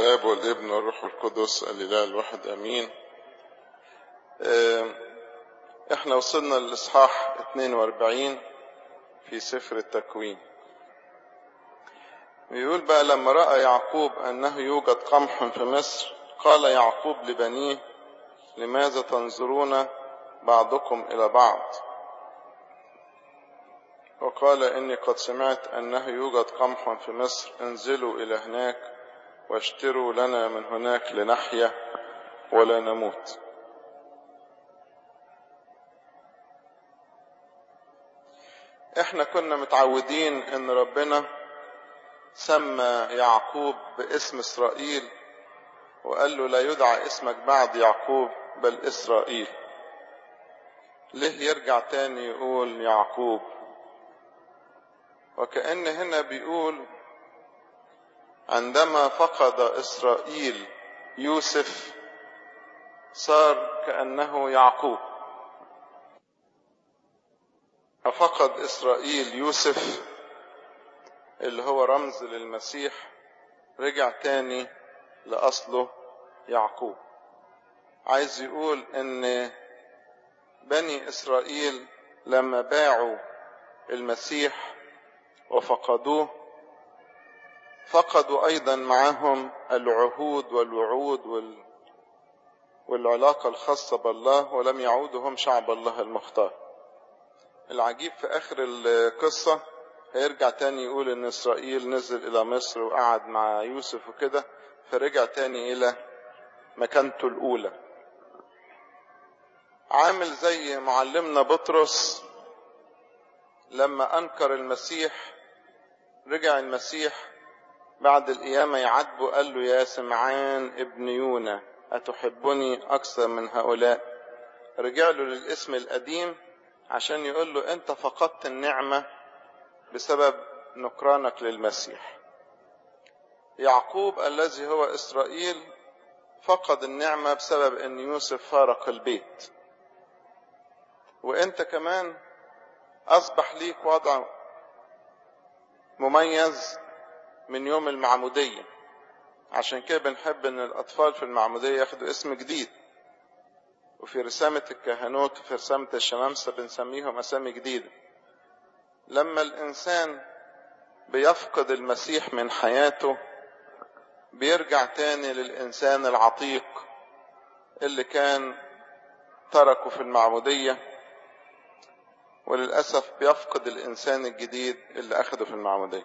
الآب والابن والروح القدس الإله الواحد أمين احنا وصلنا للإصحاح 42 في سفر التكوين بيقول بقى لما رأى يعقوب أنه يوجد قمح في مصر قال يعقوب لبنيه لماذا تنظرون بعضكم إلى بعض وقال إني قد سمعت أنه يوجد قمح في مصر انزلوا إلى هناك واشتروا لنا من هناك لنحيا ولا نموت احنا كنا متعودين ان ربنا سمى يعقوب باسم اسرائيل وقال له لا يدعى اسمك بعد يعقوب بل اسرائيل ليه يرجع تاني يقول يعقوب وكأن هنا بيقول عندما فقد إسرائيل يوسف صار كأنه يعقوب ففقد إسرائيل يوسف اللي هو رمز للمسيح رجع تاني لأصله يعقوب عايز يقول ان بني إسرائيل لما باعوا المسيح وفقدوه فقدوا أيضا معهم العهود والوعود وال... والعلاقة الخاصة بالله ولم يعودوا هم شعب الله المختار العجيب في آخر القصة هيرجع تاني يقول إن إسرائيل نزل إلى مصر وقعد مع يوسف وكده فرجع تاني إلى مكانته الأولى عامل زي معلمنا بطرس لما أنكر المسيح رجع المسيح بعد القيامة يعاتبه قال له يا سمعان ابن يونا أتحبني أكثر من هؤلاء رجع له للاسم القديم عشان يقول له أنت فقدت النعمة بسبب نكرانك للمسيح يعقوب الذي هو إسرائيل فقد النعمة بسبب أن يوسف فارق البيت وأنت كمان أصبح ليك وضع مميز من يوم المعمودية عشان كده بنحب ان الاطفال في المعمودية ياخدوا اسم جديد وفي رسامة الكهنوت وفي رسامة الشمامسة بنسميهم اسامي جديدة لما الانسان بيفقد المسيح من حياته بيرجع تاني للانسان العتيق اللي كان تركه في المعمودية وللأسف بيفقد الإنسان الجديد اللي أخده في المعمودية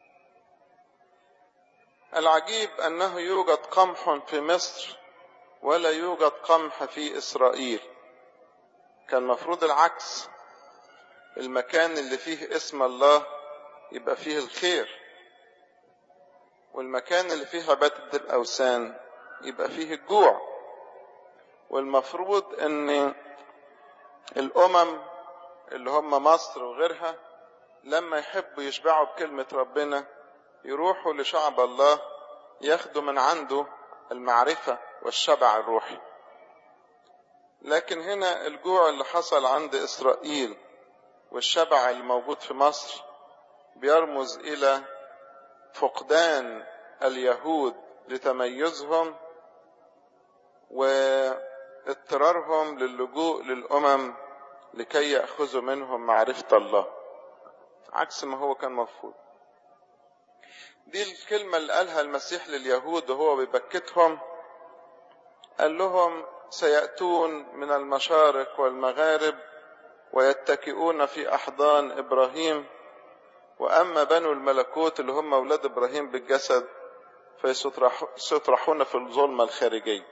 العجيب أنه يوجد قمح في مصر ولا يوجد قمح في إسرائيل كان مفروض العكس المكان اللي فيه اسم الله يبقى فيه الخير والمكان اللي فيه عبادة الأوثان يبقى فيه الجوع والمفروض أن الأمم اللي هم مصر وغيرها لما يحبوا يشبعوا بكلمة ربنا يروحوا لشعب الله ياخدوا من عنده المعرفة والشبع الروحي لكن هنا الجوع اللي حصل عند إسرائيل والشبع اللي موجود في مصر بيرمز إلى فقدان اليهود لتميزهم واضطرارهم للجوء للأمم لكي يأخذوا منهم معرفة الله عكس ما هو كان مفروض دي الكلمة اللي قالها المسيح لليهود وهو بيبكتهم قال لهم سيأتون من المشارق والمغارب ويتكئون في أحضان إبراهيم وأما بنو الملكوت اللي هم أولاد إبراهيم بالجسد فسيطرحون في الظلمة الخارجية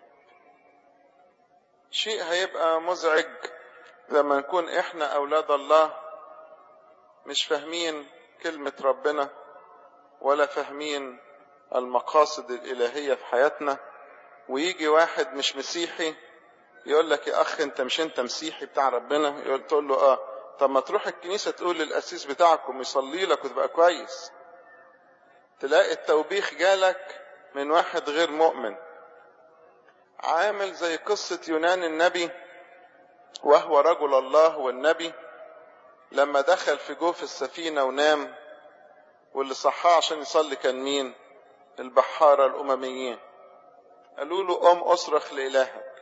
شيء هيبقى مزعج لما نكون احنا اولاد الله مش فاهمين كلمة ربنا ولا فاهمين المقاصد الالهية في حياتنا ويجي واحد مش مسيحي يقول لك يا اخ انت مش انت مسيحي بتاع ربنا يقول تقول له اه طب ما تروح الكنيسة تقول للقسيس بتاعكم يصلي لك وتبقى كويس تلاقي التوبيخ جالك من واحد غير مؤمن عامل زي قصة يونان النبي وهو رجل الله والنبي لما دخل في جوف السفينة ونام واللي صحاه عشان يصلي كان مين البحارة الأمميين قالوا له قم أصرخ لإلهك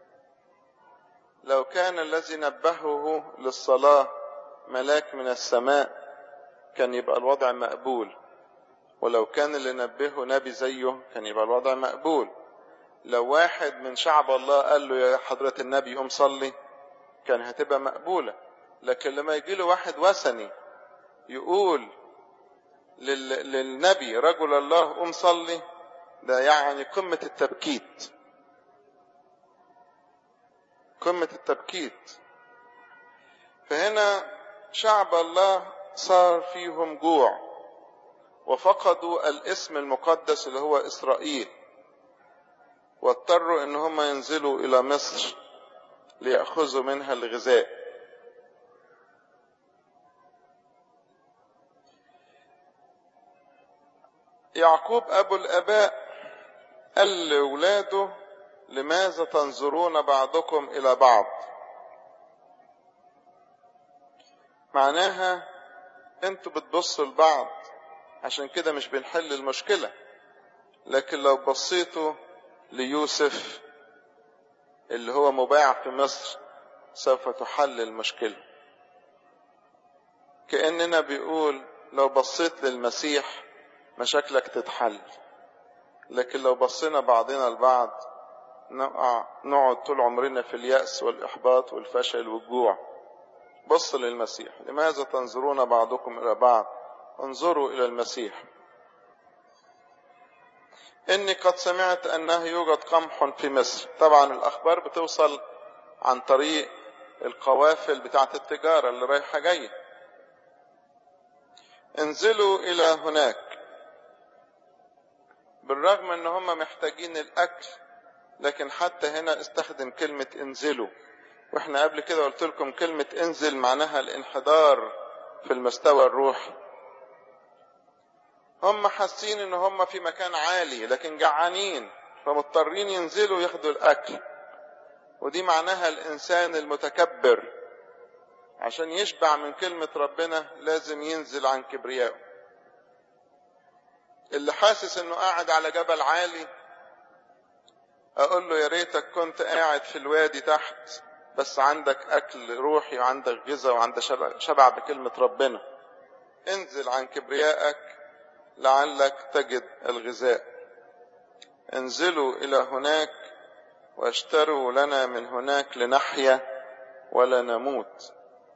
لو كان الذي نبهه للصلاة ملاك من السماء كان يبقى الوضع مقبول ولو كان اللي نبهه نبي زيه كان يبقى الوضع مقبول لو واحد من شعب الله قال له يا حضرة النبي قوم صلي كان هتبقى مقبولة لكن لما يجي له واحد وثني يقول لل... للنبي رجل الله قوم صلي ده يعني قمة التبكيت قمة التبكيت فهنا شعب الله صار فيهم جوع وفقدوا الاسم المقدس اللي هو إسرائيل واضطروا ان هم ينزلوا الى مصر ليأخذوا منها الغذاء يعقوب ابو الاباء قال لاولاده لماذا تنظرون بعضكم الى بعض معناها انتوا بتبصوا لبعض عشان كده مش بنحل المشكلة لكن لو بصيتوا ليوسف اللي هو مباع في مصر سوف تحل المشكلة كأننا بيقول لو بصيت للمسيح مشاكلك تتحل لكن لو بصينا بعضنا البعض نقع نقعد طول عمرنا في اليأس والإحباط والفشل والجوع بص للمسيح لماذا تنظرون بعضكم إلى بعض انظروا إلى المسيح إني قد سمعت أنه يوجد قمح في مصر طبعا الأخبار بتوصل عن طريق القوافل بتاعة التجارة اللي رايحة جاية انزلوا إلى هناك بالرغم ان هم محتاجين الاكل لكن حتى هنا استخدم كلمة انزلوا واحنا قبل كده قلت لكم كلمة انزل معناها الانحدار في المستوى الروحي هم حاسين ان هم في مكان عالي لكن جعانين فمضطرين ينزلوا ياخدوا الاكل ودي معناها الانسان المتكبر عشان يشبع من كلمة ربنا لازم ينزل عن كبريائه اللي حاسس انه قاعد على جبل عالي اقول له يا ريتك كنت قاعد في الوادي تحت بس عندك اكل روحي وعندك غذاء وعندك شبع, شبع بكلمة ربنا انزل عن كبريائك لعلك تجد الغذاء انزلوا الى هناك واشتروا لنا من هناك لنحيا ولا نموت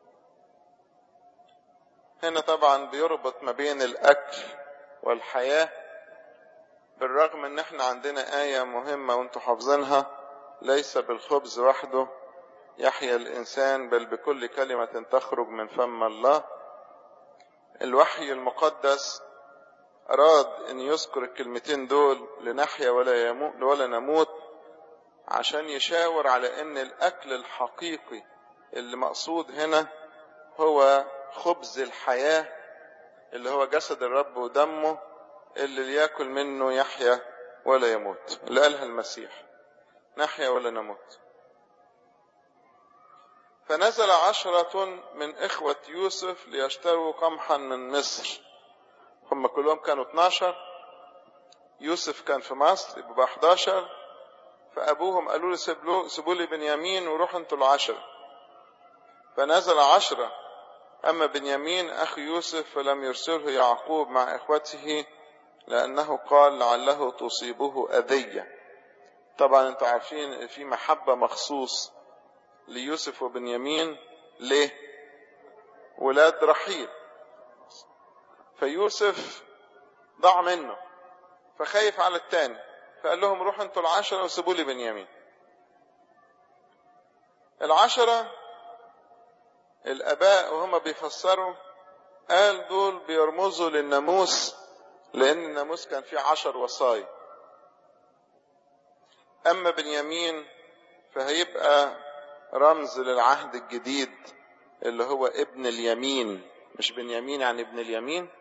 هنا طبعا بيربط ما بين الاكل والحياة بالرغم ان احنا عندنا آية مهمة وانتم حافظينها ليس بالخبز وحده يحيا الإنسان بل بكل كلمة تخرج من فم الله الوحي المقدس أراد أن يذكر الكلمتين دول لنحيا ولا, يموت ولا نموت عشان يشاور على أن الأكل الحقيقي اللي مقصود هنا هو خبز الحياة اللي هو جسد الرب ودمه اللي ليأكل منه يحيا ولا يموت اللي قالها المسيح نحيا ولا نموت فنزل عشرة من إخوة يوسف ليشتروا قمحا من مصر هم كلهم كانوا 12 يوسف كان في مصر يبقى 11 فأبوهم قالوا له سيبوا لي بنيامين وروحوا انتوا العشرة فنزل عشرة أما بنيامين أخي يوسف فلم يرسله يعقوب مع إخوته لأنه قال لعله تصيبه أذية طبعا انتوا عارفين في محبة مخصوص ليوسف وبنيامين ليه ولاد رحيل فيوسف ضاع منه فخايف على التاني فقال لهم روحوا انتوا العشرة وسيبوا لي بنيامين العشرة الآباء وهم بيفسروا قال دول بيرمزوا للناموس لأن الناموس كان فيه عشر وصايا أما بنيامين فهيبقى رمز للعهد الجديد اللي هو ابن اليمين مش بنيامين يعني ابن اليمين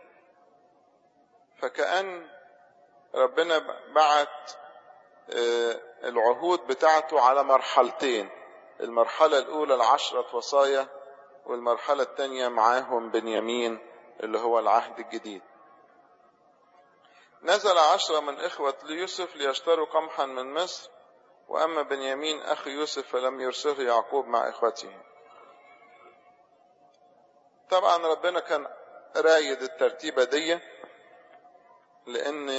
فكأن ربنا بعت العهود بتاعته على مرحلتين المرحلة الأولى العشرة وصايا والمرحلة الثانية معاهم بنيامين اللي هو العهد الجديد نزل عشرة من إخوة ليوسف ليشتروا قمحا من مصر وأما بنيامين أخي يوسف فلم يرسله يعقوب مع إخوته طبعا ربنا كان رايد الترتيبة دي لأن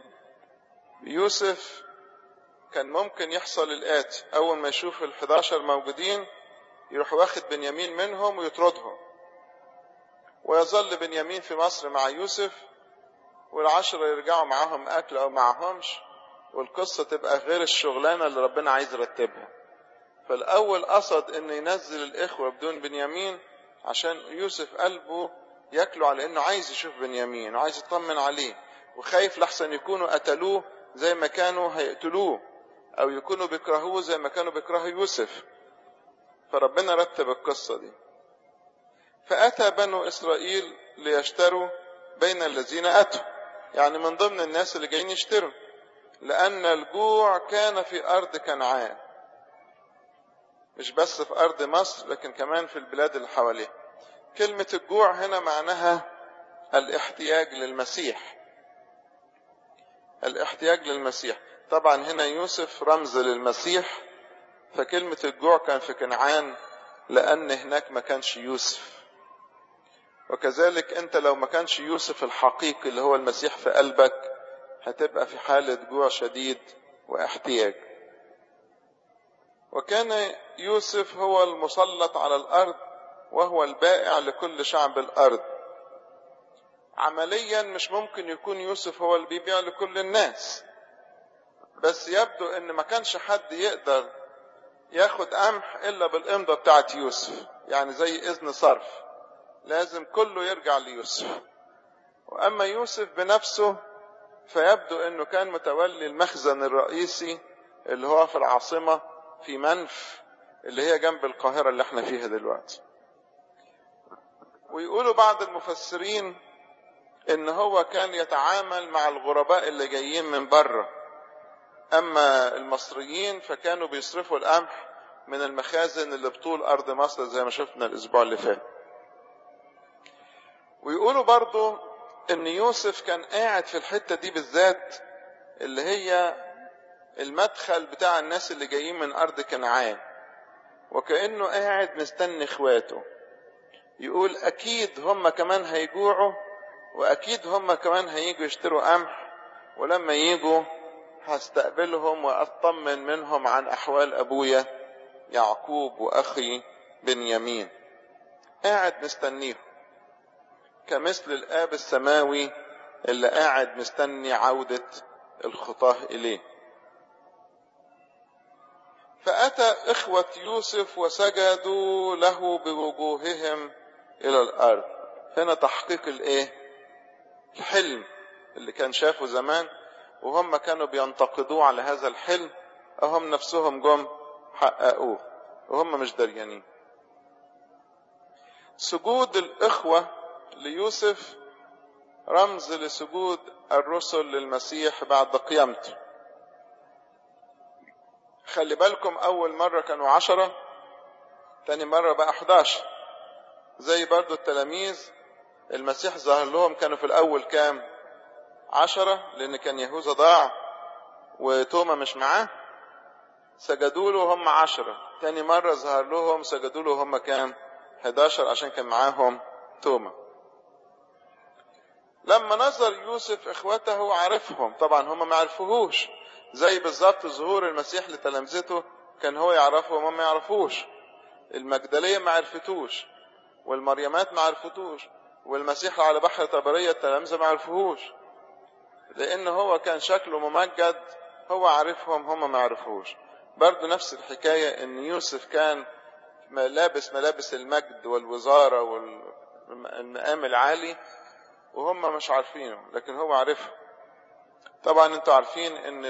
يوسف كان ممكن يحصل الآتي أول ما يشوف الحداشر موجودين يروح واخد بنيامين منهم ويطردهم ويظل بنيامين في مصر مع يوسف والعشرة يرجعوا معاهم أكل أو معهمش والقصة تبقى غير الشغلانة اللي ربنا عايز يرتبها فالأول قصد إنه ينزل الإخوة بدون بنيامين عشان يوسف قلبه ياكله على إنه عايز يشوف بنيامين وعايز يطمن عليه وخايف لحسن يكونوا قتلوه زي ما كانوا هيقتلوه أو يكونوا بيكرهوه زي ما كانوا بيكرهوا يوسف فربنا رتب القصة دي فأتى بنو إسرائيل ليشتروا بين الذين أتوا يعني من ضمن الناس اللي جايين يشتروا لأن الجوع كان في أرض كنعان مش بس في أرض مصر لكن كمان في البلاد اللي حواليها كلمة الجوع هنا معناها الاحتياج للمسيح الاحتياج للمسيح طبعا هنا يوسف رمز للمسيح فكلمة الجوع كان في كنعان لأن هناك ما كانش يوسف وكذلك أنت لو ما كانش يوسف الحقيقي اللي هو المسيح في قلبك هتبقى في حالة جوع شديد واحتياج وكان يوسف هو المسلط على الأرض وهو البائع لكل شعب الأرض عمليا مش ممكن يكون يوسف هو اللي بيبيع لكل الناس بس يبدو ان ما كانش حد يقدر ياخد قمح الا بالامضه بتاعت يوسف يعني زي اذن صرف لازم كله يرجع ليوسف واما يوسف بنفسه فيبدو انه كان متولي المخزن الرئيسي اللي هو في العاصمه في منف اللي هي جنب القاهره اللي احنا فيها دلوقتي ويقولوا بعض المفسرين ان هو كان يتعامل مع الغرباء اللي جايين من بره اما المصريين فكانوا بيصرفوا القمح من المخازن اللي بطول ارض مصر زي ما شفنا الاسبوع اللي فات ويقولوا برضو ان يوسف كان قاعد في الحتة دي بالذات اللي هي المدخل بتاع الناس اللي جايين من ارض كنعان وكأنه قاعد مستني اخواته يقول اكيد هم كمان هيجوعوا واكيد هم كمان هيجوا يشتروا قمح ولما يجوا هستقبلهم واطمن منهم عن احوال ابويا يعقوب واخي بنيامين قاعد مستنيهم كمثل الاب السماوي اللي قاعد مستني عودة الخطاه اليه فاتى اخوة يوسف وسجدوا له بوجوههم الى الارض هنا تحقيق الايه الحلم اللي كان شافه زمان وهم كانوا بينتقدوه على هذا الحلم أهم نفسهم جم حققوه وهم مش دريانين سجود الإخوة ليوسف رمز لسجود الرسل للمسيح بعد قيامته خلي بالكم أول مرة كانوا عشرة تاني مرة بقى 11 زي برضو التلاميذ المسيح ظهر لهم كانوا في الأول كام عشرة لأن كان يهوذا ضاع وتوما مش معاه سجدوا له هم عشرة تاني مرة ظهر لهم سجدوا له هم كام 11 عشان كان معاهم توما لما نظر يوسف اخوته عرفهم طبعا هم ما عرفوهوش زي بالظبط ظهور المسيح لتلامذته كان هو يعرفهم وهم ما يعرفوش المجدلية ما عرفتوش والمريمات ما عرفتوش والمسيح على بحر طبرية التلامذة ما عرفوهوش لان هو كان شكله ممجد هو عارفهم هم ما عرفوش برضو نفس الحكاية ان يوسف كان لابس ملابس المجد والوزارة والمقام العالي وهم مش عارفينه لكن هو عارفه طبعا انتوا عارفين ان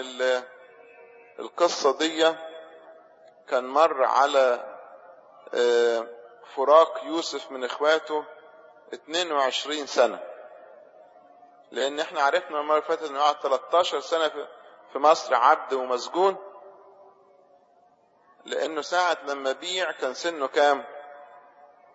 القصة دي كان مر على فراق يوسف من اخواته 22 سنة لان احنا عرفنا المرة اللي فاتت انه قعد 13 سنة في مصر عبد ومسجون لانه ساعة لما بيع كان سنه كام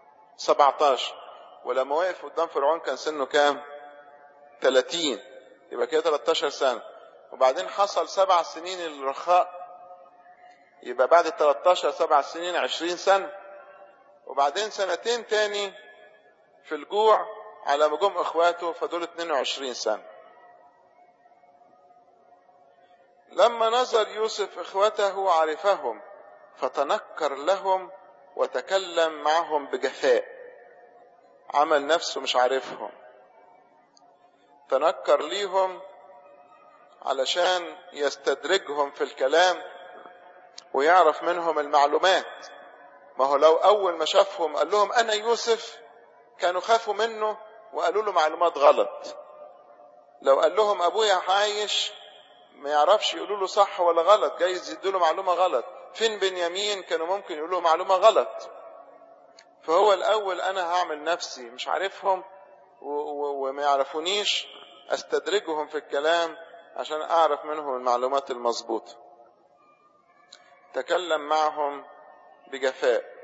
17 ولما وقف قدام فرعون كان سنه كام 30 يبقى كده 13 سنة وبعدين حصل سبع سنين الرخاء يبقى بعد 13 سبع سنين 20 سنة وبعدين سنتين تاني في الجوع على ما جم اخواته فدول 22 سنة لما نظر يوسف اخوته عرفهم فتنكر لهم وتكلم معهم بجفاء عمل نفسه مش عارفهم تنكر ليهم علشان يستدرجهم في الكلام ويعرف منهم المعلومات ما هو لو اول ما شافهم قال لهم انا يوسف كانوا خافوا منه وقالوا له معلومات غلط لو قال لهم ابويا عايش ما يعرفش يقولوا له صح ولا غلط جايز يدوا له معلومه غلط فين بنيامين كانوا ممكن يقولوا له معلومه غلط فهو الاول انا هعمل نفسي مش عارفهم وما يعرفونيش استدرجهم في الكلام عشان اعرف منهم المعلومات المظبوطه تكلم معهم بجفاء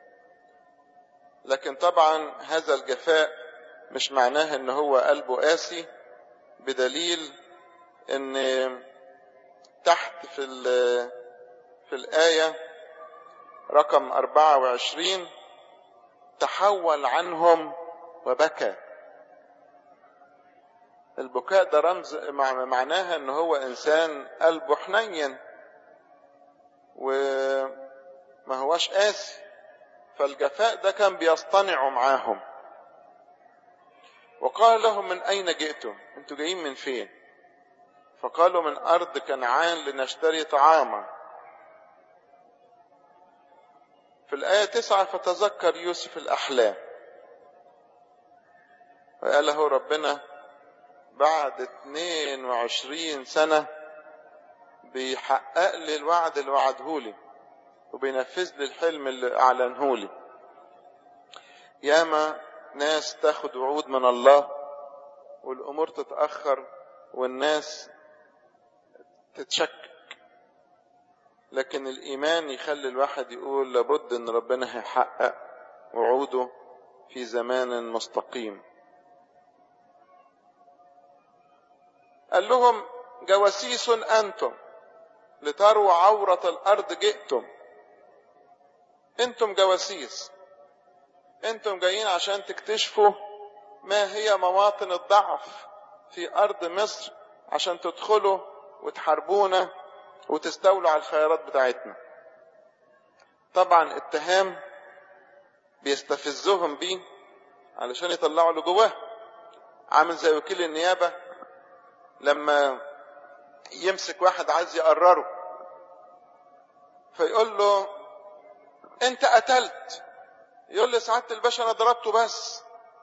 لكن طبعا هذا الجفاء مش معناه ان هو قلبه قاسي بدليل ان تحت في في الآية رقم 24 تحول عنهم وبكى البكاء ده رمز معناها ان هو انسان قلبه حنين وما هوش قاسي فالجفاء ده كان بيصطنعوا معاهم وقال لهم من اين جئتم انتوا جايين من فين فقالوا من ارض كنعان لنشتري طعاما في الآية تسعة فتذكر يوسف الأحلام وقال له ربنا بعد 22 سنة بيحقق لي الوعد اللي وعده لي وبينفذ لي الحلم اللي أعلنه لي ياما ناس تاخد وعود من الله والأمور تتأخر والناس تتشكك لكن الإيمان يخلي الواحد يقول لابد أن ربنا هيحقق وعوده في زمان مستقيم قال لهم جواسيس أنتم لتروا عورة الأرض جئتم أنتم جواسيس أنتم جايين عشان تكتشفوا ما هي مواطن الضعف في أرض مصر عشان تدخلوا وتحاربونا وتستولوا على الخيارات بتاعتنا طبعا اتهام بيستفزهم بيه علشان يطلعوا اللي جواه عامل زي وكيل النيابة لما يمسك واحد عايز يقرره فيقول له انت قتلت يقول لي سعادة الباشا انا ضربته بس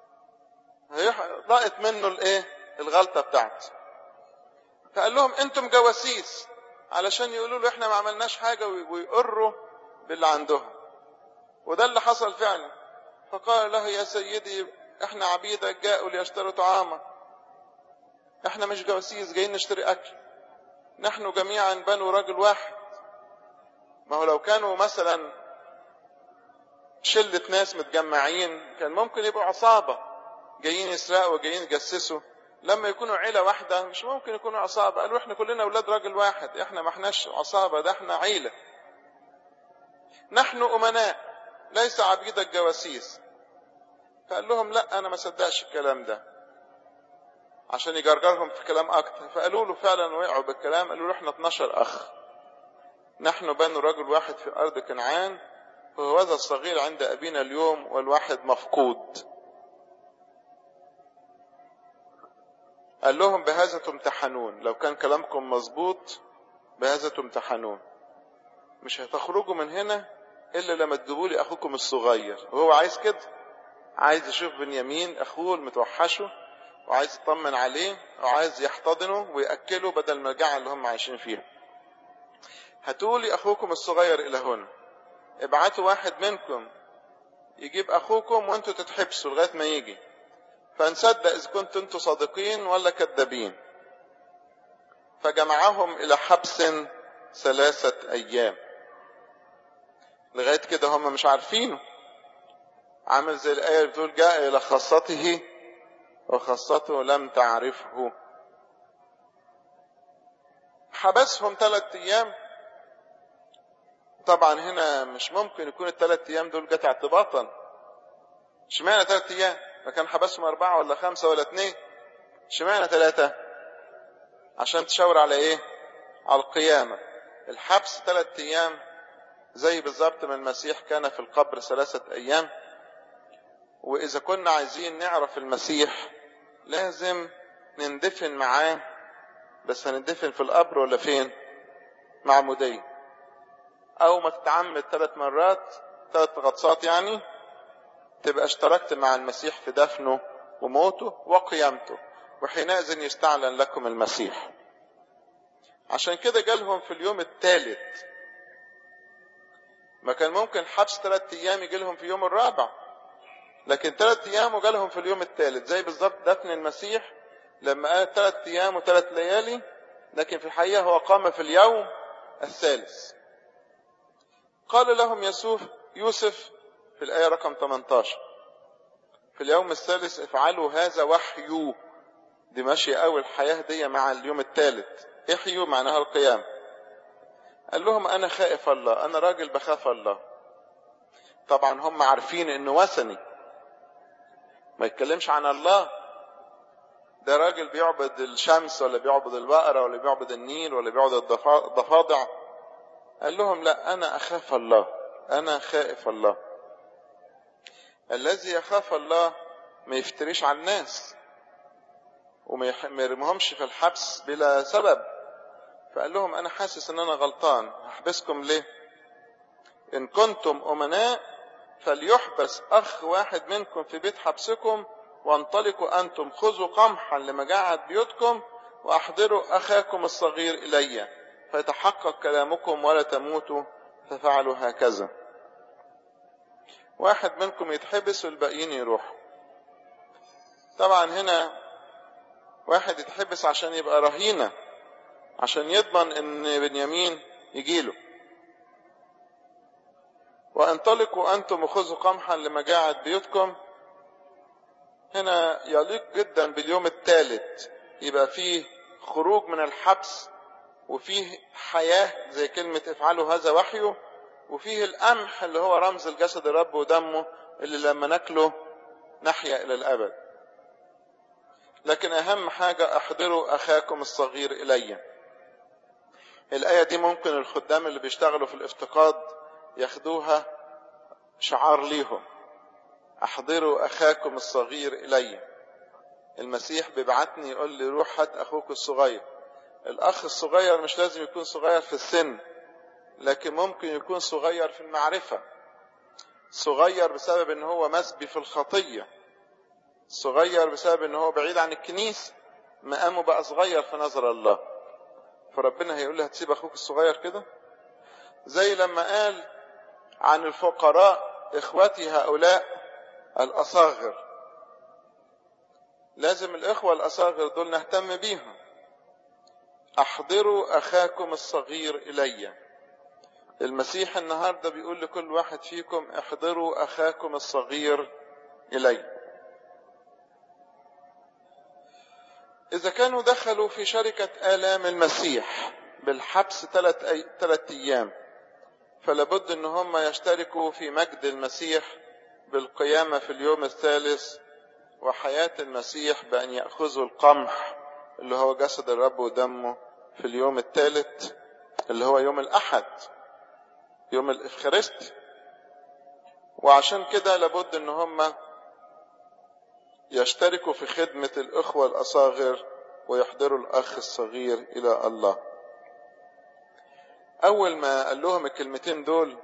ضاقت منه الايه الغلطة بتاعتي فقال لهم انتم جواسيس علشان يقولوا له احنا ما عملناش حاجة ويقروا باللي عندهم وده اللي حصل فعلا فقال له يا سيدي احنا عبيدك جاءوا ليشتروا طعاما احنا مش جواسيس جايين نشتري اكل نحن جميعا بنو رجل واحد ما هو لو كانوا مثلا شلة ناس متجمعين كان ممكن يبقوا عصابة جايين يسرقوا وجايين يجسسوا لما يكونوا عيلة واحدة مش ممكن يكونوا عصابة قالوا احنا كلنا اولاد راجل واحد احنا ما احناش عصابة ده احنا عيلة نحن امناء ليس عبيد الجواسيس فقال لهم لا انا ما صدقش الكلام ده عشان يجرجرهم في كلام اكتر فقالوا له فعلا وقعوا بالكلام قالوا له احنا 12 اخ نحن بنو رجل واحد في ارض كنعان وهو هذا الصغير عند ابينا اليوم والواحد مفقود قال لهم بهذا تمتحنون لو كان كلامكم مظبوط بهذا تمتحنون مش هتخرجوا من هنا الا لما تجيبوا لي اخوكم الصغير وهو عايز كده عايز يشوف بنيامين اخوه المتوحشه وعايز يطمن عليه وعايز يحتضنه ويأكله بدل ما الجعه اللي هم عايشين فيها هاتوا لي اخوكم الصغير الى هنا ابعتوا واحد منكم يجيب اخوكم وانتوا تتحبسوا لغايه ما يجي فنصدق اذا كنتوا انتوا صادقين ولا كذابين فجمعهم الى حبس ثلاثة ايام لغاية كده هم مش عارفينه عامل زي الآية اللي بتقول جاء إلى خاصته وخاصته لم تعرفه حبسهم ثلاث ايام طبعا هنا مش ممكن يكون الثلاث ايام دول جت اعتباطا اشمعنى ثلاث ايام ما كان حبسهم اربعه ولا خمسه ولا اثنين اشمعنى ثلاثه عشان تشاور على ايه على القيامه الحبس ثلاث ايام زي بالظبط ما المسيح كان في القبر ثلاثه ايام واذا كنا عايزين نعرف المسيح لازم نندفن معاه بس هندفن في القبر ولا فين معمودية او ما تتعمد ثلاث مرات ثلاث غطسات يعني تبقى اشتركت مع المسيح في دفنه وموته وقيامته وحينئذ يستعلن لكم المسيح عشان كده جالهم في اليوم الثالث ما كان ممكن حبس ثلاث ايام يجي لهم في اليوم الرابع لكن ثلاث ايام وجالهم في اليوم الثالث زي بالظبط دفن المسيح لما قال ثلاث ايام وثلاث ليالي لكن في الحقيقه هو قام في اليوم الثالث قال لهم يوسف يوسف في الايه رقم 18 في اليوم الثالث افعلوا هذا وحيوا دي ماشيه قوي الحياه دي مع اليوم الثالث احيوا معناها القيام قال لهم انا خائف الله انا راجل بخاف الله طبعا هم عارفين انه وثني ما يتكلمش عن الله ده راجل بيعبد الشمس ولا بيعبد البقرة ولا بيعبد النيل ولا بيعبد الضفادع قال لهم لا أنا أخاف الله أنا خائف الله الذي يخاف الله ما يفتريش على الناس وما يرمهمش في الحبس بلا سبب فقال لهم أنا حاسس إن أنا غلطان هحبسكم ليه إن كنتم أمناء فليحبس أخ واحد منكم في بيت حبسكم وانطلقوا أنتم خذوا قمحا لمجاعة بيوتكم وأحضروا أخاكم الصغير إلي فيتحقق كلامكم ولا تموتوا ففعلوا هكذا واحد منكم يتحبس والباقيين يروحوا طبعا هنا واحد يتحبس عشان يبقى رهينة عشان يضمن ان بنيامين يجيله وانطلقوا انتم وخذوا قمحا لمجاعة بيوتكم هنا يليق جدا باليوم الثالث يبقى فيه خروج من الحبس وفيه حياة زي كلمة افعلوا هذا وحيه وفيه القمح اللي هو رمز الجسد الرب ودمه اللي لما ناكله نحيا إلى الأبد لكن أهم حاجة أحضروا أخاكم الصغير إلي الآية دي ممكن الخدام اللي بيشتغلوا في الافتقاد ياخدوها شعار ليهم احضروا اخاكم الصغير الي المسيح بيبعتني يقول لي روح هات اخوك الصغير الاخ الصغير مش لازم يكون صغير في السن لكن ممكن يكون صغير في المعرفة صغير بسبب ان هو مسبي في الخطية صغير بسبب ان هو بعيد عن الكنيسة مقامه بقى صغير في نظر الله فربنا هيقول له هتسيب اخوك الصغير كده زي لما قال عن الفقراء اخوتي هؤلاء الأصاغر لازم الإخوة الأصاغر دول نهتم بيهم أحضروا أخاكم الصغير إلي المسيح النهاردة بيقول لكل واحد فيكم احضروا أخاكم الصغير إلي إذا كانوا دخلوا في شركة آلام المسيح بالحبس ثلاث أي... ثلاث أيام فلابد أن هم يشتركوا في مجد المسيح بالقيامة في اليوم الثالث وحياة المسيح بأن يأخذوا القمح اللي هو جسد الرب ودمه في اليوم الثالث اللي هو يوم الأحد يوم الإفخارست وعشان كده لابد ان هم يشتركوا في خدمة الإخوة الأصاغر ويحضروا الأخ الصغير إلى الله أول ما قال لهم الكلمتين دول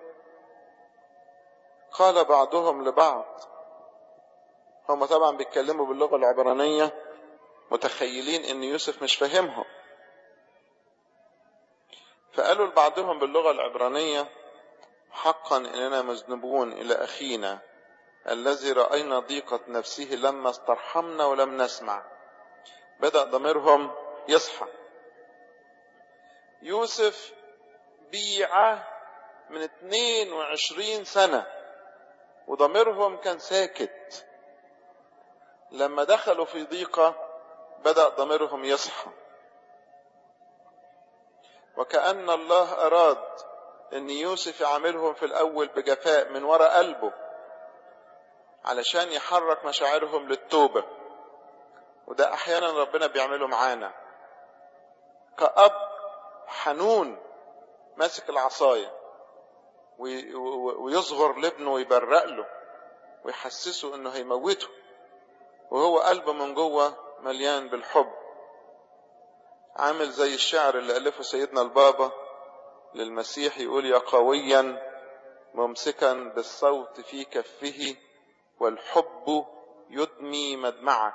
قال بعضهم لبعض هم طبعا بيتكلموا باللغة العبرانية متخيلين ان يوسف مش فاهمهم فقالوا لبعضهم باللغة العبرانية حقا اننا مذنبون الى اخينا الذي رأينا ضيقة نفسه لما استرحمنا ولم نسمع بدأ ضميرهم يصحى يوسف بيع من 22 سنة وضميرهم كان ساكت لما دخلوا في ضيقة بدأ ضميرهم يصحى وكأن الله أراد أن يوسف يعاملهم في الأول بجفاء من وراء قلبه علشان يحرك مشاعرهم للتوبة وده أحيانا ربنا بيعمله معانا كأب حنون ماسك العصاية ويصغر لابنه ويبرق له ويحسسه انه هيموته وهو قلبه من جوه مليان بالحب عامل زي الشعر اللي ألفه سيدنا البابا للمسيح يقول يا قويا ممسكا بالصوت في كفه والحب يدمي مدمعك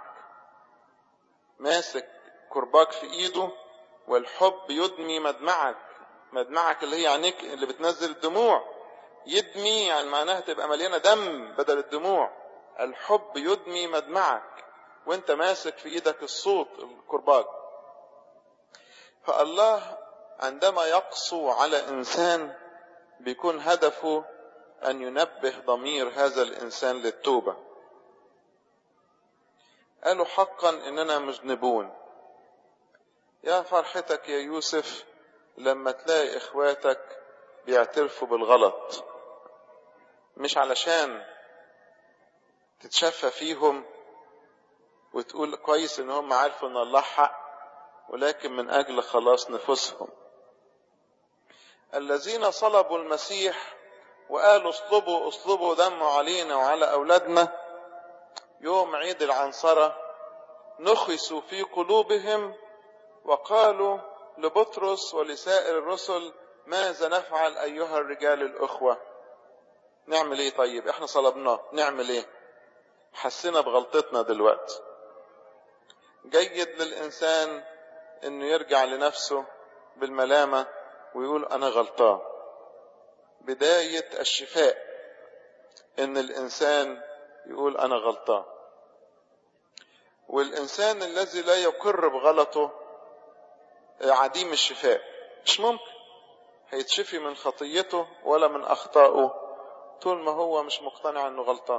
ماسك كرباج في ايده والحب يدمي مدمعك مدمعك اللي هي عينيك اللي بتنزل الدموع يدمي يعني معناها تبقى مليانه دم بدل الدموع الحب يدمي مدمعك وانت ماسك في ايدك الصوت الكرباج فالله عندما يقسو على انسان بيكون هدفه ان ينبه ضمير هذا الانسان للتوبه قالوا حقا اننا مذنبون يا فرحتك يا يوسف لما تلاقي اخواتك بيعترفوا بالغلط مش علشان تتشفى فيهم وتقول كويس ان هم عارفوا ان الله حق ولكن من اجل خلاص نفوسهم الذين صلبوا المسيح وقالوا اصلبوا اصلبوا دموا علينا وعلى اولادنا يوم عيد العنصرة نخسوا في قلوبهم وقالوا لبطرس ولسائر الرسل ماذا نفعل ايها الرجال الاخوة نعمل ايه طيب احنا صلبناه نعمل ايه حسنا بغلطتنا دلوقتي جيد للانسان انه يرجع لنفسه بالملامة ويقول انا غلطان بداية الشفاء ان الانسان يقول انا غلطان والانسان الذي لا يقر بغلطه عديم الشفاء مش ممكن هيتشفي من خطيته ولا من اخطائه طول ما هو مش مقتنع انه غلطان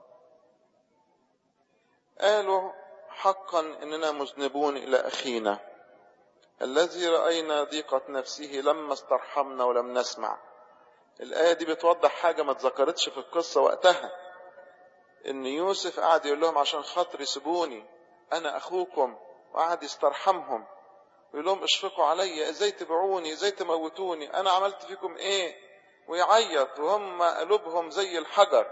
قالوا حقا اننا مذنبون الى اخينا الذي راينا ضيقه نفسه لما استرحمنا ولم نسمع الايه دي بتوضح حاجه ما اتذكرتش في القصه وقتها ان يوسف قعد يقول لهم عشان خاطر يسيبوني انا اخوكم وقعد يسترحمهم يقول لهم اشفقوا عليا ازاي تبيعوني ازاي تموتوني انا عملت فيكم ايه ويعيط وهم قلوبهم زي الحجر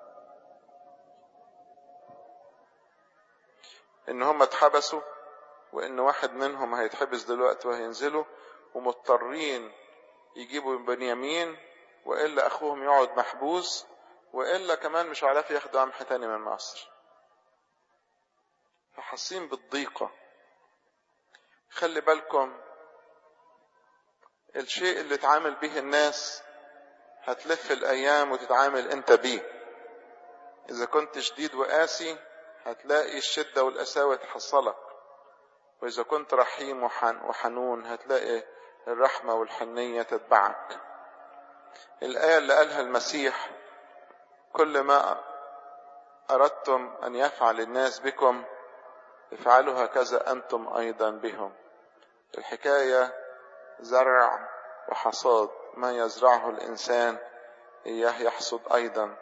ان هم اتحبسوا وان واحد منهم هيتحبس دلوقتي وهينزلوا ومضطرين يجيبوا بنيامين والا اخوهم يقعد محبوس والا كمان مش عارف ياخدوا قمح تاني من مصر فحاسين بالضيقة خلي بالكم الشيء اللي تعامل به الناس هتلف الايام وتتعامل انت بيه اذا كنت شديد وقاسي هتلاقي الشدة والقساوة تحصلك واذا كنت رحيم وحنون هتلاقي الرحمة والحنية تتبعك الآية اللي قالها المسيح كل ما أردتم أن يفعل الناس بكم افعلوا هكذا أنتم أيضا بهم الحكاية زرع وحصاد ما يزرعه الإنسان إياه يحصد أيضا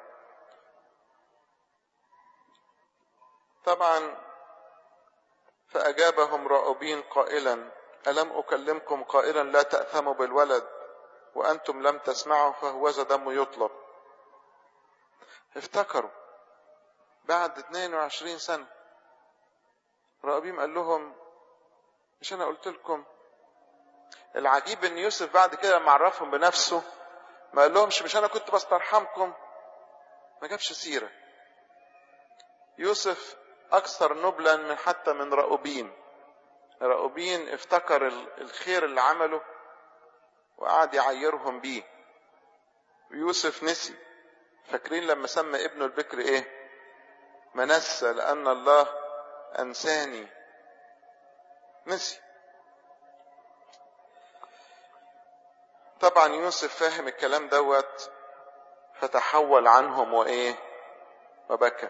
طبعا فأجابهم راؤوبين قائلا ألم أكلمكم قائلا لا تأثموا بالولد وأنتم لم تسمعوا فهوذا دم يطلب افتكروا بعد 22 سنة راؤوبين قال لهم مش أنا قلت لكم العجيب ان يوسف بعد كده لما عرفهم بنفسه ما قال لهمش مش انا كنت بسترحمكم ما جابش سيره يوسف اكثر نبلا من حتى من راؤوبين راؤوبين افتكر الخير اللي عمله وقعد يعيرهم بيه ويوسف نسي فاكرين لما سمى ابنه البكر ايه منسى لان الله انساني نسي طبعا يوسف فاهم الكلام دوت فتحول عنهم وايه وبكى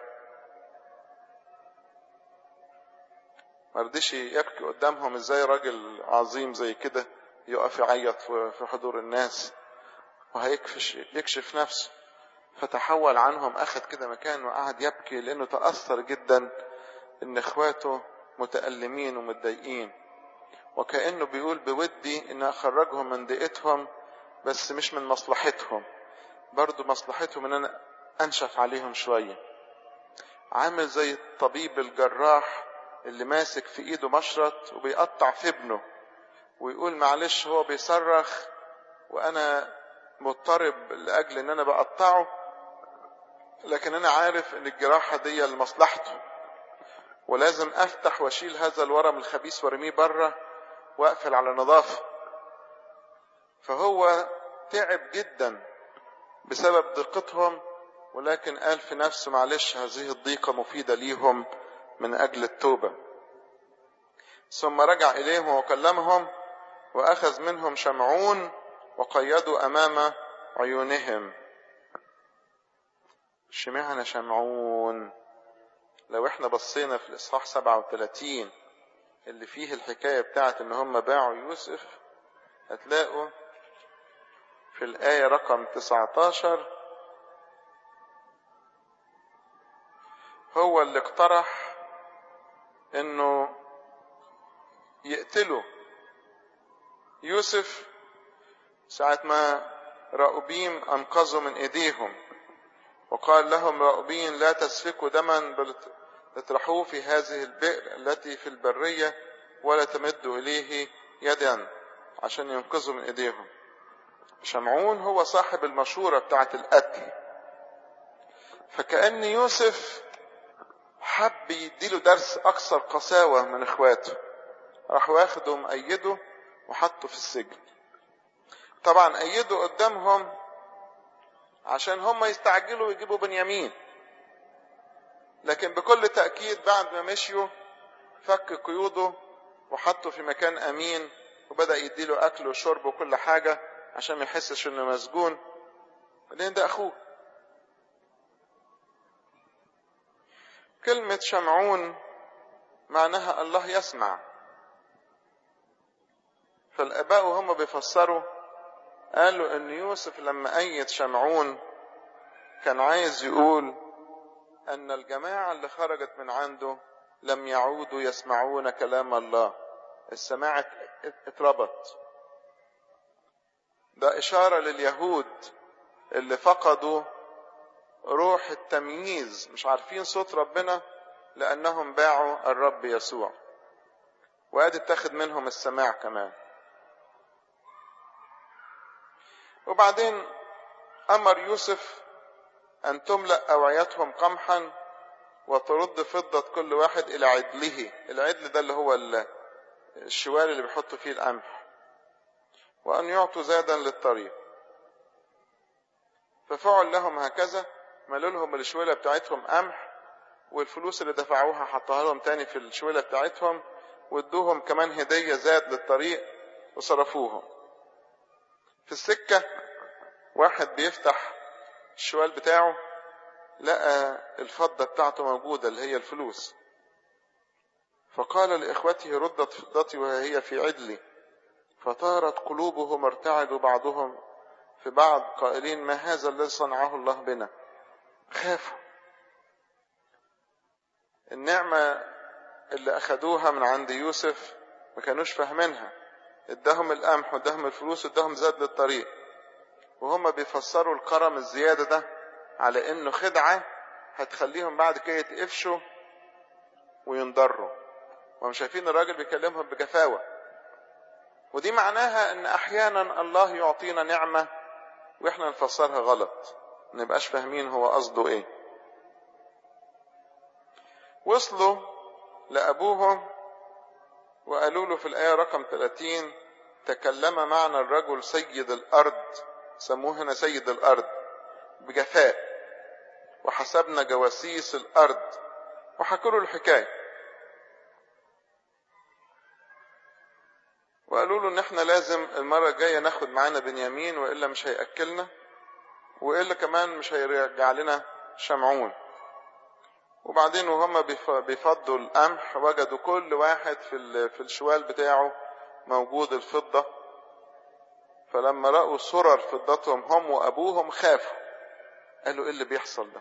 مرضيش يبكي قدامهم ازاي راجل عظيم زي كده يقف يعيط في حضور الناس وهيكفش يكشف نفسه فتحول عنهم أخذ كده مكان وقعد يبكي لأنه تأثر جدا إن إخواته متألمين ومتضايقين وكأنه بيقول بودي إن أخرجهم من ضيقتهم بس مش من مصلحتهم برضو مصلحتهم إن أنا أنشف عليهم شوية عامل زي الطبيب الجراح اللي ماسك في إيده مشرط وبيقطع في ابنه ويقول معلش هو بيصرخ وأنا مضطرب لأجل إن أنا بقطعه لكن أنا عارف إن الجراحة دي لمصلحته ولازم أفتح وأشيل هذا الورم الخبيث وارميه بره وأقفل على نظافة فهو تعب جدا بسبب ضيقتهم ولكن قال في نفسه معلش هذه الضيقة مفيدة ليهم من أجل التوبة ثم رجع إليهم وكلمهم وأخذ منهم شمعون وقيدوا أمام عيونهم اشمعنى شمعون لو احنا بصينا في الإصحاح 37 اللي فيه الحكاية بتاعت ان هم باعوا يوسف هتلاقوا في الآية رقم 19 هو اللي اقترح انه يقتلوا يوسف ساعة ما راؤوبيم أنقذوا من إيديهم وقال لهم راؤوبين لا تسفكوا دما بل اطرحوه في هذه البئر التي في البرية ولا تمدوا إليه يدا عشان ينقذوا من إيديهم شمعون هو صاحب المشورة بتاعت القتل فكأن يوسف حب يديله درس أكثر قساوة من إخواته راح واخده مأيده وحطه في السجن طبعا أيده قدامهم عشان هم يستعجلوا ويجيبوا بنيامين لكن بكل تأكيد بعد ما مشيوا فك قيوده وحطه في مكان أمين وبدأ يديله أكل وشرب وكل حاجة عشان ما يحسش إنه مسجون لأن ده أخوه كلمة شمعون معناها الله يسمع فالآباء وهم بيفسروا قالوا إن يوسف لما أيد شمعون كان عايز يقول أن الجماعة اللي خرجت من عنده لم يعودوا يسمعون كلام الله السماع اتربط ده إشارة لليهود اللي فقدوا روح التمييز مش عارفين صوت ربنا لأنهم باعوا الرب يسوع وادي اتخذ منهم السماع كمان وبعدين أمر يوسف أن تملأ أوعيتهم قمحا وترد فضة كل واحد إلى عدله العدل ده اللي هو الشوال اللي بيحطوا فيه القمح وأن يعطوا زادا للطريق ففعل لهم هكذا ملوا لهم الشويلة بتاعتهم قمح والفلوس اللي دفعوها حطها لهم تاني في الشويلة بتاعتهم وادوهم كمان هدية زاد للطريق وصرفوهم في السكة واحد بيفتح الشوال بتاعه لقى الفضة بتاعته موجودة اللي هي الفلوس فقال لإخوته ردت فضتي وهي في عدلي فطارت قلوبهم ارتعدوا بعضهم في بعض قائلين ما هذا الذي صنعه الله بنا خافوا النعمة اللي أخدوها من عند يوسف ما كانوش فاهمينها اداهم القمح واداهم الفلوس واداهم زاد للطريق وهم بيفسروا الكرم الزيادة ده على انه خدعة هتخليهم بعد كده يتقفشوا وينضروا وهم شايفين الراجل بيكلمهم بجفاوة ودي معناها ان احيانا الله يعطينا نعمة واحنا نفسرها غلط نبقاش فاهمين هو قصده ايه وصلوا لابوهم وقالوا له في الآية رقم 30 تكلم معنا الرجل سيد الأرض سموه هنا سيد الأرض بجفاء وحسبنا جواسيس الأرض وحكوا له الحكاية وقالوا له ان احنا لازم المرة الجاية ناخد معانا بنيامين وإلا مش هيأكلنا وإلا كمان مش هيرجع لنا شمعون وبعدين وهم بيفضوا القمح وجدوا كل واحد في في الشوال بتاعه موجود الفضة فلما رأوا سرر فضتهم هم وأبوهم خافوا قالوا إيه اللي بيحصل ده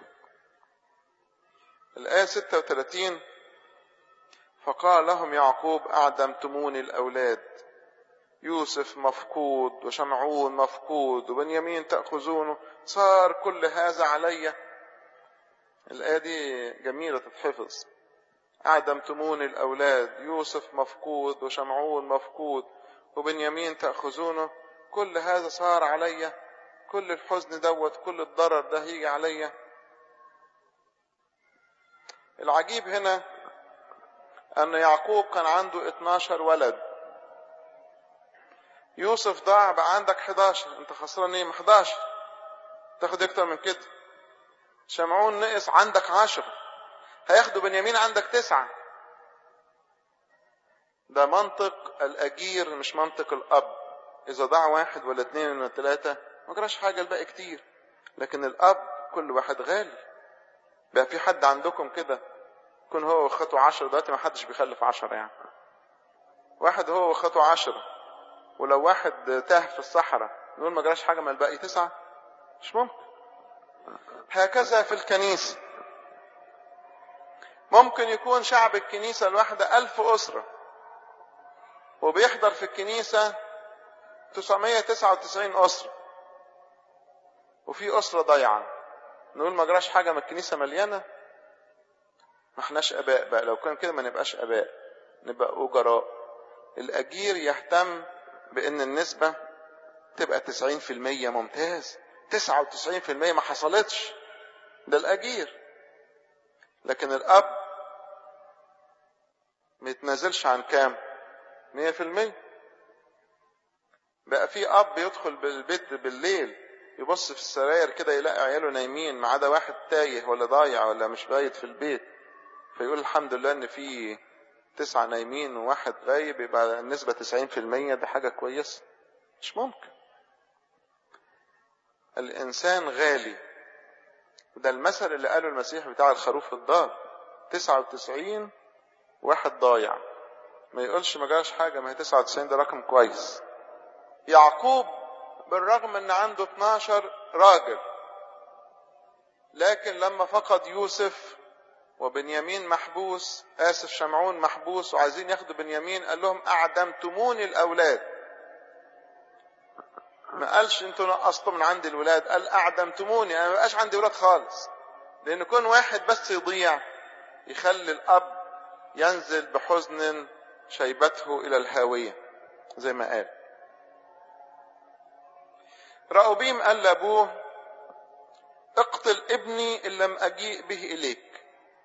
الآية 36 فقال لهم يعقوب أعدمتموني الأولاد يوسف مفقود وشمعون مفقود وبنيامين تأخذونه صار كل هذا علي الآية دي جميلة تتحفظ أعدمتموني الأولاد يوسف مفقود وشمعون مفقود وبنيامين تأخذونه كل هذا صار علي كل الحزن دوت كل الضرر ده هيجي علي العجيب هنا أن يعقوب كان عنده 12 ولد يوسف ضاع بقى عندك 11 انت خسران ايه 11 تاخد اكتر من كده شمعون نقص عندك 10 هياخدوا بنيامين عندك تسعة ده منطق الأجير مش منطق الأب إذا ضاع واحد ولا اتنين ولا تلاتة ما جراش حاجة الباقي كتير لكن الأب كل واحد غالي بقى في حد عندكم كده يكون هو واخواته عشرة دلوقتي ما حدش بيخلف عشرة يعني واحد هو واخواته عشرة ولو واحد تاه في الصحراء نقول ما جراش حاجة ما الباقي تسعة مش ممكن هكذا في الكنيسة ممكن يكون شعب الكنيسة الواحدة ألف أسرة وبيحضر في الكنيسة 999 أسرة وفي أسرة ضايعة نقول ما جراش حاجة ما الكنيسة مليانة ما احناش أباء بقى لو كان كده ما نبقاش أباء نبقى أجراء الأجير يهتم بأن النسبة تبقى 90% ممتاز 99% ما حصلتش ده الأجير لكن الأب ما يتنازلش عن كام مية في المية بقى في أب يدخل بالبيت بالليل يبص في السراير كده يلاقي عياله نايمين ما عدا واحد تايه ولا ضايع ولا مش بايت في البيت فيقول الحمد لله ان في تسعة نايمين وواحد غايب يبقى النسبة تسعين في المية دي حاجة كويسة مش ممكن الإنسان غالي وده المثل اللي قاله المسيح بتاع الخروف الضال تسعة وتسعين واحد ضايع ما يقولش ما جاش حاجة ما هي تسعة وتسعين ده رقم كويس يعقوب بالرغم ان عنده 12 راجل لكن لما فقد يوسف وبنيامين محبوس آسف شمعون محبوس وعايزين ياخدوا بنيامين قال لهم أعدمتموني الأولاد ما قالش انتوا نقصتوا من عندي الولاد قال أعدمتموني أنا ما بقاش عندي ولاد خالص لأن كون واحد بس يضيع يخلي الأب ينزل بحزن شيبته إلى الهاوية زي ما قال رأوبيم قال لأبوه اقتل ابني إن لم أجيء به إليك